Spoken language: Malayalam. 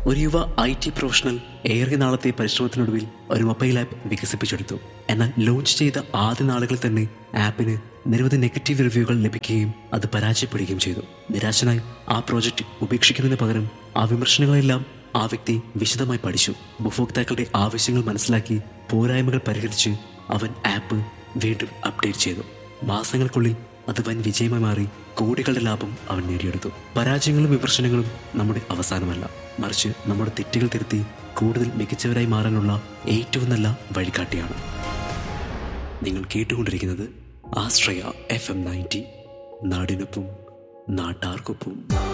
ഒരു യുവ ഐ ടി പ്രൊഫഷണൽ ഏറെ നാളത്തെ പരിശ്രമത്തിനൊടുവിൽ ഒരു മൊബൈൽ ആപ്പ് വികസിപ്പിച്ചെടുത്തു എന്നാൽ ലോഞ്ച് ചെയ്ത ആദ്യ നാളുകളിൽ തന്നെ ആപ്പിന് നിരവധി നെഗറ്റീവ് റിവ്യൂകൾ ലഭിക്കുകയും അത് പരാജയപ്പെടുകയും ചെയ്തു നിരാശനായി ആ പ്രോജക്റ്റ് ഉപേക്ഷിക്കുന്നതിന് പകരം ആ വിമർശനങ്ങളെല്ലാം ആ വ്യക്തി വിശദമായി പഠിച്ചു ഉപഭോക്താക്കളുടെ ആവശ്യങ്ങൾ മനസ്സിലാക്കി പോരായ്മകൾ പരിഹരിച്ച് അവൻ ആപ്പ് വീണ്ടും അപ്ഡേറ്റ് ചെയ്തു മാസങ്ങൾക്കുള്ളിൽ അത് വൻ വിജയമായി മാറി കോടികളുടെ ലാഭം അവൻ നേടിയെടുത്തു പരാജയങ്ങളും വിമർശനങ്ങളും നമ്മുടെ അവസാനമല്ല മറിച്ച് നമ്മുടെ തെറ്റുകൾ തിരുത്തി കൂടുതൽ മികച്ചവരായി മാറാനുള്ള ഏറ്റവും നല്ല വഴികാട്ടിയാണ് നിങ്ങൾ കേട്ടുകൊണ്ടിരിക്കുന്നത് ആശ്രയ എഫ് എം നയൻറ്റി നാടിനൊപ്പം നാട്ടാർക്കൊപ്പം